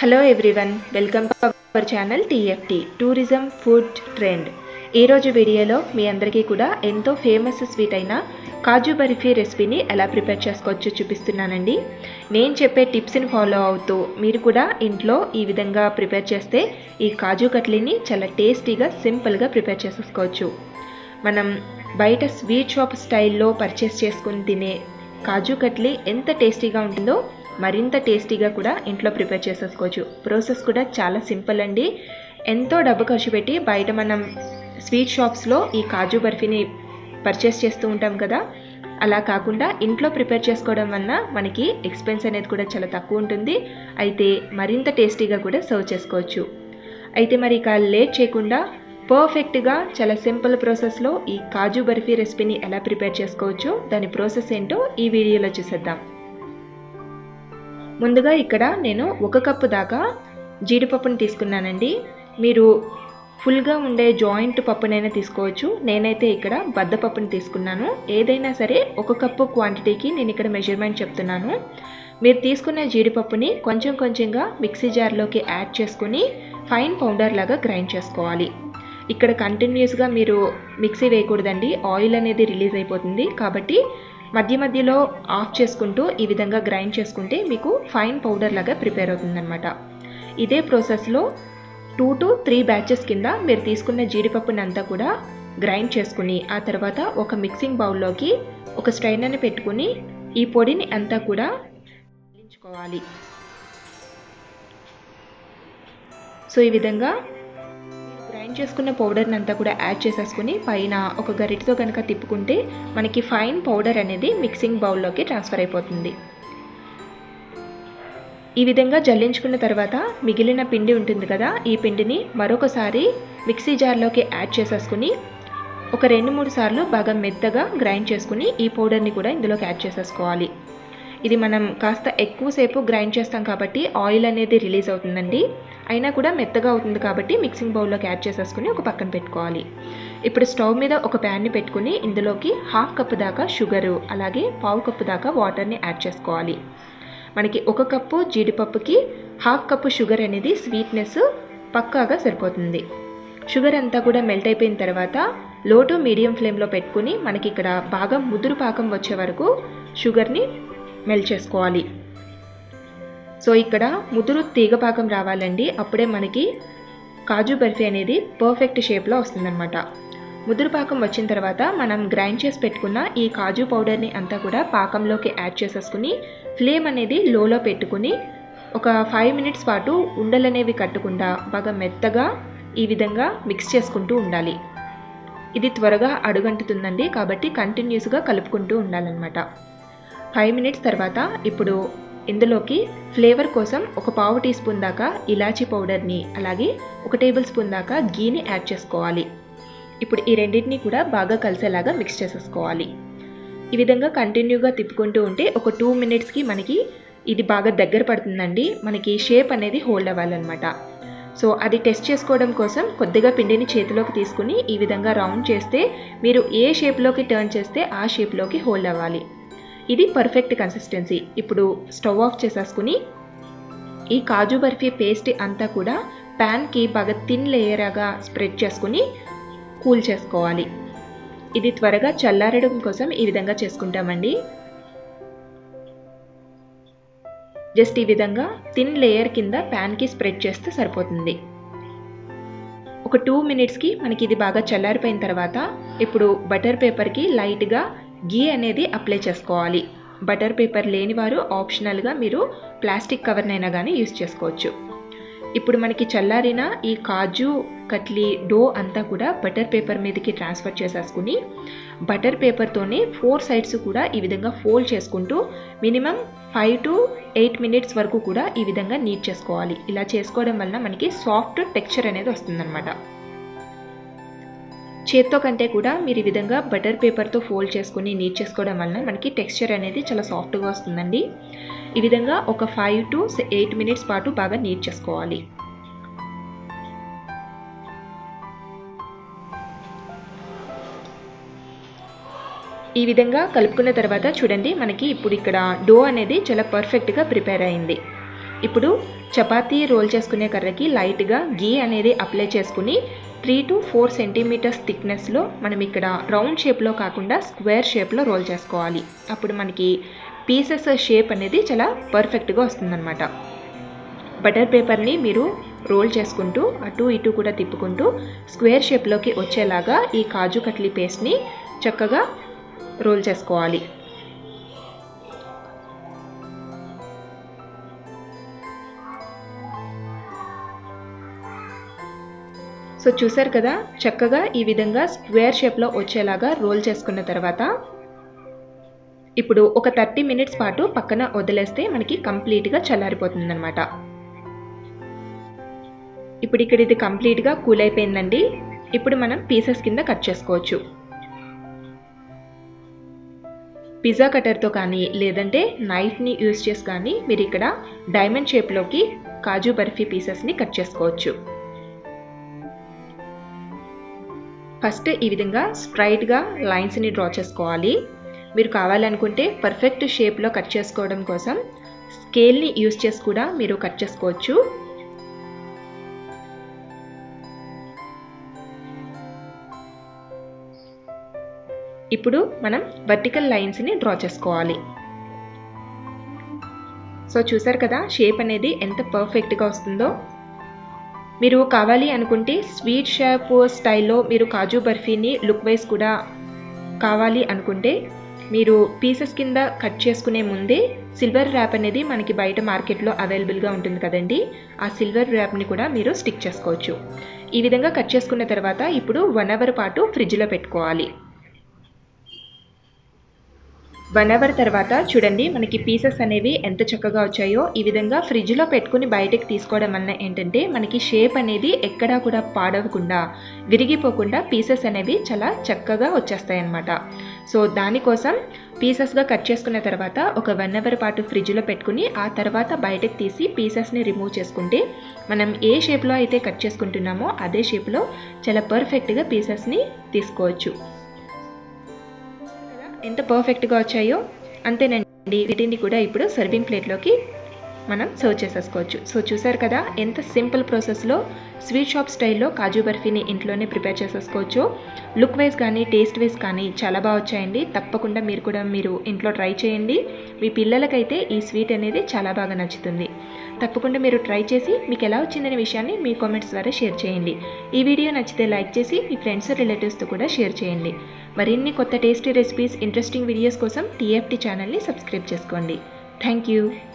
hello everyone welcome to our channel TFT tourism food trend ఈరోజు వీడియోలో మీ అందరికీ కూడా ఎంతో ఫేమస్ స్వీట్ అయిన కాజు బర్ఫీ రెసిపీని ఎలా ప్రిపేర్ చేసుకోవచ్చో చూపిస్తున్నానండి నేను చెప్పే టిప్స్ని ఫాలో అవుతూ మీరు కూడా ఇంట్లో ఈ విధంగా ప్రిపేర్ చేస్తే ఈ కాజు కట్లీని చాలా టేస్టీగా సింపుల్గా ప్రిపేర్ చేసేసుకోవచ్చు మనం బయట స్వీట్ షాప్ స్టైల్లో పర్చేస్ చేసుకుని తినే కాజు కట్లీ ఎంత టేస్టీగా ఉంటుందో మరింత టేస్టీగా కూడా ఇంట్లో ప్రిపేర్ చేసేసుకోవచ్చు ప్రాసెస్ కూడా చాలా సింపుల్ అండి ఎంతో డబ్బు ఖర్చు పెట్టి బయట మనం స్వీట్ షాప్స్లో ఈ కాజు బర్ఫీని పర్చేస్ చేస్తూ ఉంటాం కదా అలా కాకుండా ఇంట్లో ప్రిపేర్ చేసుకోవడం వలన మనకి ఎక్స్పెన్స్ అనేది కూడా చాలా తక్కువ ఉంటుంది అయితే మరింత టేస్టీగా కూడా సర్వ్ చేసుకోవచ్చు అయితే మరి ఇక లేట్ చేయకుండా పర్ఫెక్ట్గా చాలా సింపుల్ ప్రాసెస్లో ఈ కాజు బర్ఫీ రెసిపీని ఎలా ప్రిపేర్ చేసుకోవచ్చు దాని ప్రాసెస్ ఏంటో ఈ వీడియోలో చూసేద్దాం ముందుగా ఇక్కడ నేను ఒక కప్పు దాకా జీడిపప్పుని తీసుకున్నానండి మీరు ఫుల్గా ఉండే జాయింట్ పప్పునైనా తీసుకోవచ్చు నేనైతే ఇక్కడ బద్దపప్పుని తీసుకున్నాను ఏదైనా సరే ఒక కప్పు క్వాంటిటీకి నేను ఇక్కడ మెజర్మెంట్ చెప్తున్నాను మీరు తీసుకున్న జీడిపప్పుని కొంచెం కొంచెంగా మిక్సీ జార్లోకి యాడ్ చేసుకుని ఫైన్ పౌడర్ లాగా గ్రైండ్ చేసుకోవాలి ఇక్కడ కంటిన్యూస్గా మీరు మిక్సీ వేయకూడదండి ఆయిల్ అనేది రిలీజ్ అయిపోతుంది కాబట్టి మధ్య మధ్యలో ఆఫ్ చేసుకుంటూ ఈ విధంగా గ్రైండ్ చేసుకుంటే మీకు ఫైన్ పౌడర్ లాగా ప్రిపేర్ అవుతుందన్నమాట ఇదే ప్రాసెస్లో టూ టు త్రీ బ్యాచెస్ కింద మీరు తీసుకున్న జీడిపప్పుని అంతా కూడా గ్రైండ్ చేసుకుని ఆ తర్వాత ఒక మిక్సింగ్ బౌల్లోకి ఒక స్ట్రైనర్ని పెట్టుకుని ఈ పొడిని అంతా కూడా వేయించుకోవాలి సో ఈ విధంగా గ్రైండ్ చేసుకున్న పౌడర్ని అంతా కూడా యాడ్ చేసేసుకుని పైన ఒక గరిటతో కనుక తిప్పుకుంటే మనకి ఫైన్ పౌడర్ అనేది మిక్సింగ్ బౌల్లోకి ట్రాన్స్ఫర్ అయిపోతుంది ఈ విధంగా జల్లించుకున్న తర్వాత మిగిలిన పిండి ఉంటుంది కదా ఈ పిండిని మరొకసారి మిక్సీ జార్లోకి యాడ్ చేసేసుకుని ఒక రెండు మూడు సార్లు బాగా మెత్తగా గ్రైండ్ చేసుకుని ఈ పౌడర్ని కూడా ఇందులోకి యాడ్ చేసేసుకోవాలి ఇది మనం కాస్త ఎక్కువసేపు గ్రైండ్ చేస్తాం కాబట్టి ఆయిల్ అనేది రిలీజ్ అవుతుందండి అయినా కూడా మెత్తగా అవుతుంది కాబట్టి మిక్సింగ్ బౌల్లోకి యాడ్ చేసేసుకుని ఒక పక్కన పెట్టుకోవాలి ఇప్పుడు స్టవ్ మీద ఒక ప్యాన్ని పెట్టుకుని ఇందులోకి హాఫ్ కప్ దాకా షుగరు అలాగే పావు కప్పు దాకా వాటర్ని యాడ్ చేసుకోవాలి మనకి ఒక కప్పు జీడిపప్పుకి హాఫ్ కప్పు షుగర్ అనేది స్వీట్నెస్ పక్కాగా సరిపోతుంది షుగర్ అంతా కూడా మెల్ట్ అయిపోయిన తర్వాత లో టు మీడియం ఫ్లేమ్లో పెట్టుకుని మనకి ఇక్కడ బాగా ముదురు పాకం వచ్చే వరకు షుగర్ని మెల్ట్ చేసుకోవాలి సో ఇక్కడ ముదురు తీగ పాకం రావాలండి అప్పుడే మనకి కాజు బర్ఫీ అనేది పర్ఫెక్ట్ షేప్లో వస్తుందన్నమాట ముదురు పాకం వచ్చిన తర్వాత మనం గ్రైండ్ చేసి పెట్టుకున్న ఈ కాజు పౌడర్ని అంతా కూడా పాకంలోకి యాడ్ చేసేసుకుని ఫ్లేమ్ అనేది లోలో పెట్టుకుని ఒక ఫైవ్ మినిట్స్ పాటు ఉండలనేవి కట్టకుండా బాగా మెత్తగా ఈ విధంగా మిక్స్ చేసుకుంటూ ఉండాలి ఇది త్వరగా అడుగంటుతుందండి కాబట్టి కంటిన్యూస్గా కలుపుకుంటూ ఉండాలన్నమాట ఫైవ్ మినిట్స్ తర్వాత ఇప్పుడు ఇందులోకి ఫ్లేవర్ కోసం ఒక పావు టీ స్పూన్ దాకా ఇలాచీ పౌడర్ని అలాగే ఒక టేబుల్ స్పూన్ దాకా గీని యాడ్ చేసుకోవాలి ఇప్పుడు ఈ రెండింటిని కూడా బాగా కలిసేలాగా మిక్స్ చేసేసుకోవాలి ఈ విధంగా కంటిన్యూగా తిప్పుకుంటూ ఉంటే ఒక టూ మినిట్స్కి మనకి ఇది బాగా దగ్గర పడుతుందండి మనకి షేప్ అనేది హోల్డ్ అవ్వాలన్నమాట సో అది టెస్ట్ చేసుకోవడం కోసం కొద్దిగా పిండిని చేతిలోకి తీసుకుని ఈ విధంగా రౌండ్ చేస్తే మీరు ఏ షేప్లోకి టర్న్ చేస్తే ఆ షేప్లోకి హోల్డ్ అవ్వాలి ఇది పర్ఫెక్ట్ కన్సిస్టెన్సీ ఇప్పుడు స్టవ్ ఆఫ్ చేసేసుకుని ఈ కాజు బర్ఫీ పేస్ట్ అంతా కూడా ప్యాన్కి బాగా థిన్ లేయర్గా స్ప్రెడ్ చేసుకుని కూల్ చేసుకోవాలి ఇది త్వరగా చల్లారడం కోసం ఈ విధంగా చేసుకుంటామండి జస్ట్ ఈ విధంగా థిన్ లేయర్ కింద ప్యాన్కి స్ప్రెడ్ చేస్తే సరిపోతుంది ఒక టూ మినిట్స్కి మనకి ఇది బాగా చల్లారిపోయిన తర్వాత ఇప్పుడు బటర్ పేపర్కి లైట్గా గీ అనేది అప్లై చేసుకోవాలి బటర్ పేపర్ లేని వారు ఆప్షనల్గా మీరు ప్లాస్టిక్ కవర్నైనా కానీ యూస్ చేసుకోవచ్చు ఇప్పుడు మనకి చల్లారిన ఈ కాజు కట్లీ డో అంతా కూడా బటర్ పేపర్ మీదకి ట్రాన్స్ఫర్ చేసేసుకుని బటర్ పేపర్తోనే ఫోర్ సైడ్స్ కూడా ఈ విధంగా ఫోల్డ్ చేసుకుంటూ minimum five to eight minutes వరకు కూడా ఈ విధంగా నీట్ చేసుకోవాలి ఇలా చేసుకోవడం వలన మనకి సాఫ్ట్ టెక్స్చర్ అనేది వస్తుందన్నమాట చేత్తో కంటే కూడా మీరు ఈ విధంగా బటర్ పేపర్తో ఫోల్డ్ చేసుకుని నీట్ చేసుకోవడం వలన మనకి టెక్స్చర్ అనేది చాలా సాఫ్ట్గా వస్తుందండి ఈ విధంగా ఒక ఫైవ్ టు ఎయిట్ మినిట్స్ పాటు బాగా నీట్ చేసుకోవాలి ఈ విధంగా కలుపుకున్న తర్వాత చూడండి మనకి ఇప్పుడు ఇక్కడ డో అనేది చాలా పర్ఫెక్ట్గా ప్రిపేర్ అయింది ఇప్పుడు చపాతీ రోల్ చేసుకునే కర్రకి లైట్గా గీ అనేది అప్లై చేసుకుని త్రీ టు ఫోర్ సెంటీమీటర్స్ థిక్నెస్లో మనం ఇక్కడ రౌండ్ షేప్లో కాకుండా స్క్వేర్ షేప్లో రోల్ చేసుకోవాలి అప్పుడు మనకి పీసెస్ షేప్ అనేది చాలా పర్ఫెక్ట్గా వస్తుందన్నమాట బటర్ పేపర్ని మీరు రోల్ చేసుకుంటూ అటు ఇటు కూడా తిప్పుకుంటూ స్క్వేర్ షేప్లోకి వచ్చేలాగా ఈ కాజు కట్లీ పేస్ట్ని చక్కగా రోల్ చేసుకోవాలి సో చూసారు కదా చక్కగా ఈ విధంగా స్క్వేర్ షేప్లో వచ్చేలాగా రోల్ చేసుకున్న తర్వాత ఇప్పుడు ఒక థర్టీ మినిట్స్ పాటు పక్కన వదిలేస్తే మనకి కంప్లీట్గా చల్లారిపోతుందన్నమాట ఇప్పుడు ఇక్కడ ఇది కంప్లీట్గా కూల్ అయిపోయిందండి ఇప్పుడు మనం పీసెస్ కింద కట్ చేసుకోవచ్చు పిజ్జా కటర్తో కానీ లేదంటే నైఫ్ని యూస్ చేసి కానీ మీరు ఇక్కడ డైమండ్ షేప్లోకి కాజు బర్ఫీ పీసెస్ని కట్ చేసుకోవచ్చు ఫస్ట్ ఈ విధంగా స్ట్రైట్గా లైన్స్ని డ్రా చేసుకోవాలి మీరు కావాలనుకుంటే పర్ఫెక్ట్ షేప్లో కట్ చేసుకోవడం కోసం స్కేల్ని యూస్ చేసి కూడా మీరు కట్ చేసుకోవచ్చు ఇప్పుడు మనం వర్టికల్ లైన్స్ని డ్రా చేసుకోవాలి సో చూసారు కదా షేప్ అనేది ఎంత పర్ఫెక్ట్గా వస్తుందో మీరు కావాలి అనుకుంటే స్వీట్ షాప్ స్టైల్లో మీరు కాజు బర్ఫీని లుక్ వైజ్ కూడా కావాలి అనుకుంటే మీరు పీసెస్ కింద కట్ చేసుకునే ముందే సిల్వర్ ర్యాప్ అనేది మనకి బయట మార్కెట్లో అవైలబుల్గా ఉంటుంది కదండి ఆ సిల్వర్ ర్యాప్ని కూడా మీరు స్టిక్ చేసుకోవచ్చు ఈ విధంగా కట్ చేసుకున్న తర్వాత ఇప్పుడు వన్ అవర్ పాటు ఫ్రిడ్జ్లో పెట్టుకోవాలి వన్ అవర్ తర్వాత చూడండి మనకి పీసెస్ అనేవి ఎంత చక్కగా వచ్చాయో ఈ విధంగా ఫ్రిడ్జ్లో పెట్టుకుని బయటకు తీసుకోవడం వల్ల ఏంటంటే మనకి షేప్ అనేది ఎక్కడా కూడా పాడవకుండా విరిగిపోకుండా పీసెస్ అనేవి చాలా చక్కగా వచ్చేస్తాయి అన్నమాట సో దానికోసం పీసెస్గా కట్ చేసుకున్న తర్వాత ఒక వన్ అవర్ పాటు ఫ్రిడ్జ్లో పెట్టుకుని ఆ తర్వాత బయటకు తీసి పీసెస్ని రిమూవ్ చేసుకుంటే మనం ఏ షేప్లో అయితే కట్ చేసుకుంటున్నామో అదే షేప్లో చాలా పర్ఫెక్ట్గా పీసెస్ని తీసుకోవచ్చు ఎంత పర్ఫెక్ట్గా వచ్చాయో అంతేనండి వీటిని కూడా ఇప్పుడు సర్వింగ్ ప్లేట్లోకి మనం సర్వ్ చేసేసుకోవచ్చు సో చూసారు కదా ఎంత సింపుల్ ప్రాసెస్లో స్వీట్ షాప్ స్టైల్లో కాజు బర్ఫీని ఇంట్లోనే ప్రిపేర్ చేసేసుకోవచ్చు లుక్ వైజ్ కానీ టేస్ట్ వైజ్ కానీ చాలా బాగా వచ్చాయండి తప్పకుండా మీరు కూడా మీరు ఇంట్లో ట్రై చేయండి మీ పిల్లలకైతే ఈ స్వీట్ అనేది చాలా బాగా నచ్చుతుంది తప్పకుండా మీరు ట్రై చేసి మీకు ఎలా వచ్చిందనే విషయాన్ని మీ కామెంట్స్ ద్వారా షేర్ చేయండి ఈ వీడియో నచ్చితే లైక్ చేసి మీ ఫ్రెండ్స్ రిలేటివ్స్తో కూడా షేర్ చేయండి మరిన్ని కొత్త టేస్టీ రెసిపీస్ ఇంట్రెస్టింగ్ వీడియోస్ కోసం టీఎఫ్టీ ఛానల్ని సబ్స్క్రైబ్ చేసుకోండి థ్యాంక్ యూ